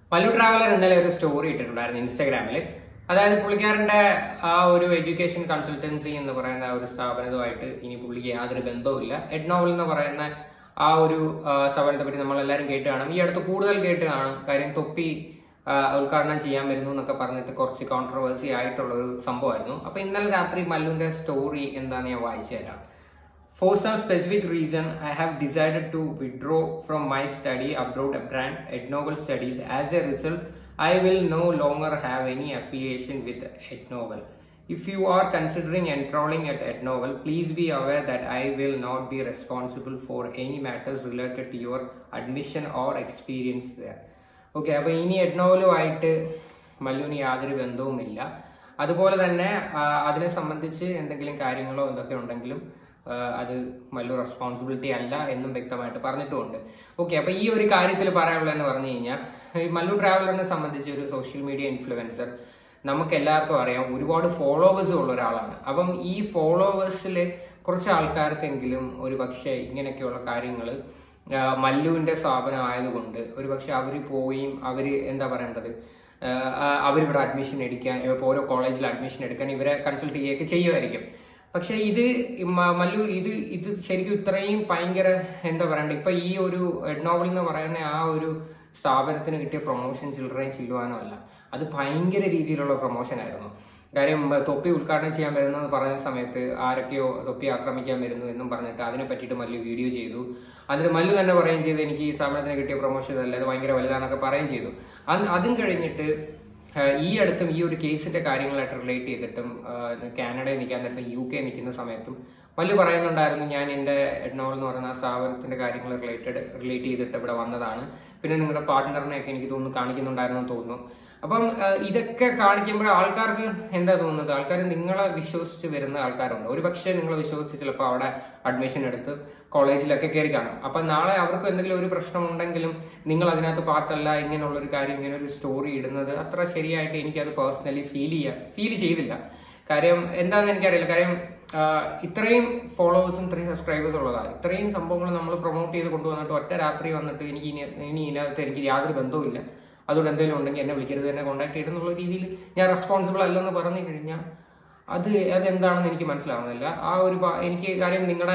Mallu traveller ഇന്നലെ ഒരു story ഇട്ടിട്ടുണ്ടായിരുന്നു ഇൻസ്റ്റാഗ്രാമിൽ അതായത് പുള്ളിക്കാരന്റെ ആ ഒരു എഡ്യൂക്കേഷൻ കൺസൾട്ടൻസി എന്ന് പറയുന്ന ആ ഒരു സ്ഥാപനവുമായിട്ട് ഇനി പുള്ളിക്ക് യാതൊരു ബന്ധവുമില്ല എഡ്നോവൽ എന്ന് പറയുന്ന ആ ഒരു ആ, സ്ഥാപനത്തെ പറ്റി നമ്മൾ എല്ലാവരും കേട്ട് കാണും ഈ അടുത്ത് കൂടുതൽ കേട്ട് കാണും കാര്യം തൊപ്പി ആ, ഉദ്ഘാടനം ചെയ്യാൻ വരുന്നു എന്നൊക്കെ പറഞ്ഞിട്ട് കുറച്ച് കോൺട്രവേഴ്സി ആയിട്ടുള്ള ഒരു സംഭവമായിരുന്നു അപ്പൊ ഇന്നലെ രാത്രി മല്ലുവിന്റെ സ്റ്റോറി എന്താന്ന് ഞാൻ വായിച്ചു തരാം For some specific reason, I have decided to withdraw from my study abroad brand EdNovel studies. As a result, I will no longer have any affiliation with EdNovel. If you are considering enrolling at EdNovel, please be aware that I will not be responsible for any matters related to your admission or experience there. Okay അപ്പൊ ഇനി എഡ്നോവലുമായിട്ട് മല്ലുവിന് യാതൊരു ബന്ധവുമില്ല അതുപോലെ തന്നെ ആ, അതിനെ സംബന്ധിച്ച് എന്തെങ്കിലും കാര്യങ്ങളോ എന്തൊക്കെ ഉണ്ടെങ്കിലും ആ, അത് മല്ലു റെസ്പോൺസിബിലിറ്റി അല്ല എന്നും വ്യക്തമായിട്ട് പറഞ്ഞിട്ടുമുണ്ട് ഓക്കെ അപ്പൊ ഈ ഒരു കാര്യത്തിൽ പറയാനുള്ളതെന്ന് പറഞ്ഞു കഴിഞ്ഞാൽ ഈ മല്ലു ട്രാവലറിനെ സംബന്ധിച്ച് ഒരു സോഷ്യൽ മീഡിയ ഇൻഫ്ലുവൻസർ നമുക്ക് എല്ലാവർക്കും അറിയാം ഒരുപാട് ഫോളോവേഴ്സ് ഉള്ള ഒരാളാണ് അപ്പം ഈ ഫോളോവേഴ്സിൽ കുറച്ച് ആൾക്കാർക്കെങ്കിലും ഒരു പക്ഷേ ഇങ്ങനെയൊക്കെയുള്ള കാര്യങ്ങൾ ആഹ് മല്ലുവിന്റെ സ്ഥാപനം ആയതുകൊണ്ട് ഒരുപക്ഷെ അവർ പോയും അവർ എന്താ പറയേണ്ടത് ആഹ് അവരിവിടെ അഡ്മിഷൻ എടുക്കാൻ ഇപ്പോൾ ഓരോ കോളേജിൽ അഡ്മിഷൻ എടുക്കാൻ ഇവരെ കൺസൾട്ട് ചെയ്യുകയൊക്കെ ചെയ്യുമായിരിക്കും പക്ഷെ ഇത് മ- മല്ലു ഇത് ഇത് ശരിക്കും ഇത്രയും ഭയങ്കര എന്താ പറയണ്ട ഇപ്പൊ ഈ ഒരു നോവൽ എന്ന് പറയുന്ന ആ ഒരു സ്ഥാപനത്തിന് കിട്ടിയ പ്രൊമോഷൻ ചിൽഡ്രൻ ചില്ലുവാനോ അല്ല അത് ഭയങ്കര രീതിയിലുള്ള പ്രൊമോഷൻ ആയിരുന്നു കാര്യം ഉം, തൊപ്പി ഉദ്ഘാടനം ചെയ്യാൻ വരുന്നെന്ന് പറഞ്ഞ സമയത്ത് ആരൊക്കെയോ തൊപ്പി ആക്രമിക്കാൻ വരുന്നു എന്നും പറഞ്ഞിട്ട് അതിനെ പറ്റിയിട്ട് മല്ലു വീഡിയോ ചെയ്തു അതിന് മല്ലു തന്നെ പറയുകയും ചെയ്തു എനിക്ക് ഈ സ്ഥാപനത്തിന് കിട്ടിയ പ്രൊമോഷൻ അല്ല അത് ഭയങ്കര വലുതാണെന്നൊക്കെ പറയുകയും ചെയ്തു അത് അതും കഴിഞ്ഞിട്ട് ആ, ഈ അടുത്തും ഈ ഒരു കേസിന്റെ കാര്യങ്ങളായിട്ട് റിലേറ്റ് ചെയ്തിട്ടും ആ, കാനഡയിൽ നിൽക്കാൻ നേരത്തെ യു കെ നിൽക്കുന്ന സമയത്തും മല്ലു പറയുന്നുണ്ടായിരുന്നു ഞാൻ എൻ്റെ എഡ്നോൾ എന്ന് പറയുന്ന ആ സ്ഥാപനത്തിന്റെ കാര്യങ്ങൾ റിലേറ്റഡ് റിലേറ്റ് ചെയ്തിട്ട് ഇവിടെ വന്നതാണ് പിന്നെ നിങ്ങളുടെ പാർട്ട്ണറിനെയൊക്കെ എനിക്ക് തോന്നുന്നു കാണിക്കുന്നുണ്ടായിരുന്നു എന്ന് തോന്നുന്നു അപ്പം ആ, ഇതൊക്കെ കാണിക്കുമ്പോൾ ആൾക്കാർക്ക് എന്താ തോന്നുന്നത് ആൾക്കാർ നിങ്ങളെ വിശ്വസിച്ച് വരുന്ന ആൾക്കാരുണ്ട് ഒരു പക്ഷേ നിങ്ങളെ വിശ്വസിച്ച് ചിലപ്പോൾ അവിടെ അഡ്മിഷൻ എടുത്ത് കോളേജിലൊക്കെ കയറി കാണും അപ്പം നാളെ അവർക്ക് എന്തെങ്കിലും ഒരു പ്രശ്നം ഉണ്ടെങ്കിലും നിങ്ങൾ അതിനകത്ത് പാർട്ടല്ല ഇങ്ങനെയുള്ള ഒരു കാര്യം ഇങ്ങനെ ഒരു സ്റ്റോറി ഇടുന്നത് അത്ര ശരിയായിട്ട് എനിക്കത് പേഴ്സണലി ഫീൽ ചെയ്യാ ഫീൽ ചെയ്തില്ല കാര്യം എന്താണെന്ന് എനിക്കറിയില്ല കാര്യം ആ, ഇത്രയും ഫോളോവേഴ്സും ഇത്രയും സബ്സ്ക്രൈബേഴ്സ് ഉള്ളതാണ് ഇത്രയും സംഭവങ്ങൾ നമ്മൾ പ്രൊമോട്ട് ചെയ്ത് കൊണ്ടുവന്നിട്ട് ഒറ്റ രാത്രി വന്നിട്ട് എനിക്ക് ഇനി ഇനി ഇതിനകത്ത് എനിക്ക് യാതൊരു ബന്ധവുമില്ല അതുകൊണ്ട് എന്തെങ്കിലും ഉണ്ടെങ്കിൽ എന്നെ വിളിക്കരുത് എന്നെ കോൺടാക്ട് ചെയ്തെന്നുള്ള രീതിയിൽ ഞാൻ റെസ്പോൺസിബിൾ അല്ലെന്ന് പറഞ്ഞു കഴിഞ്ഞാൽ അത് അതെന്താണെന്ന് എനിക്ക് മനസ്സിലാവുന്നില്ല ആ ഒരു പ- എനിക്ക് കാര്യം നിങ്ങളുടെ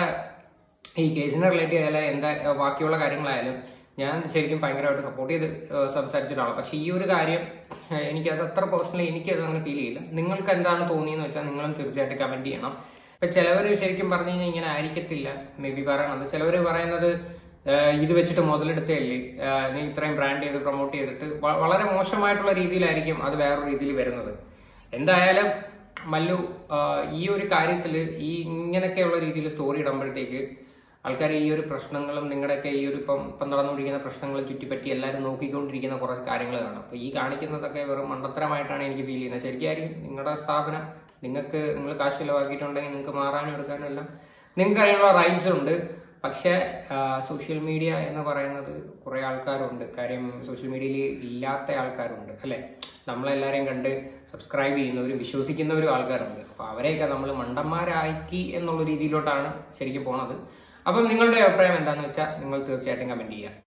ഈ കേസിനെ റിലേറ്റ് ചെയ്താലും എന്താ ബാക്കിയുള്ള കാര്യങ്ങളായാലും ഞാൻ ശരിക്കും ഭയങ്കരമായിട്ട് സപ്പോർട്ട് ചെയ്ത് ഏഹ് സംസാരിച്ച ഒരാളാണ് പക്ഷെ ഈ ഒരു കാര്യം ഏഹ് എനിക്കത് അത്ര പേഴ്സണലി എനിക്കത് അങ്ങനെ ഫീൽ ചെയ്യില്ല നിങ്ങൾക്ക് എന്താണ് തോന്നിയെന്ന് വെച്ചാൽ നിങ്ങളും തീർച്ചയായിട്ടും കമന്റ് ചെയ്യണം ഇപ്പൊ ചിലവർ ശരിക്കും പറഞ്ഞു കഴിഞ്ഞാൽ ഇങ്ങനെ ആയിരിക്കത്തില്ല മേ ബി പറയണത് ചിലവർ പറയുന്നത് ഏഹ് ഇത് വെച്ചിട്ട് മുതലെടുത്തല്ലേ ഏഹ് നീ ഇത്രയും ബ്രാൻഡ് ചെയ്ത് പ്രൊമോട്ട് ചെയ്തിട്ട് വ- വളരെ മോശമായിട്ടുള്ള രീതിയിലായിരിക്കും അത് വേറൊരു രീതിയിൽ വരുന്നത് എന്തായാലും മല്ലു ആഹ് ഈ ഒരു കാര്യത്തിൽ ഈ ഇങ്ങനെയൊക്കെയുള്ള രീതിയിൽ സ്റ്റോറി ഇടുമ്പോഴത്തേക്ക് ആൾക്കാർ ഈ ഒരു പ്രശ്നങ്ങളും നിങ്ങളുടെയൊക്കെ ഈ ഒരു ഇപ്പം ഇപ്പം നടന്നുകൊണ്ടിരിക്കുന്ന പ്രശ്നങ്ങളും ചുറ്റിപ്പറ്റി എല്ലാവരും നോക്കിക്കൊണ്ടിരിക്കുന്ന കുറച്ച് കാര്യങ്ങൾ കാണാം അപ്പോൾ ഈ കാണിക്കുന്നതൊക്കെ വെറും മണ്ടത്തരമായിട്ടാണ് എനിക്ക് ഫീൽ ചെയ്യുന്നത് ശരിക്കും നിങ്ങളുടെ സ്ഥാപനം നിങ്ങൾക്ക് നിങ്ങൾ കാശ് ചിലവാക്കിയിട്ടുണ്ടെങ്കിൽ നിങ്ങൾക്ക് മാറാനും എടുക്കാനും എല്ലാം നിങ്ങൾക്ക് അതിനുള്ള റൈറ്റ്സ് ഉണ്ട് പക്ഷേ സോഷ്യൽ മീഡിയ എന്ന് പറയുന്നത് കുറേ ആൾക്കാരുണ്ട് കാര്യം സോഷ്യൽ മീഡിയയിൽ ഇല്ലാത്ത ആൾക്കാരുണ്ട് അല്ലേ നമ്മളെല്ലാവരെയും കണ്ട് സബ്സ്ക്രൈബ് ചെയ്യുന്നവരും വിശ്വസിക്കുന്നവരും ആൾക്കാരുണ്ട് അപ്പോൾ അവരെയൊക്കെ നമ്മൾ മണ്ടന്മാരാക്കി എന്നുള്ള രീതിയിലോട്ടാണ് ശരിക്കും പോണത് അപ്പം നിങ്ങളുടെ അഭിപ്രായം എന്താണെന്ന് വെച്ചാൽ നിങ്ങൾ തീർച്ചയായിട്ടും കമൻറ്റ് ചെയ്യുക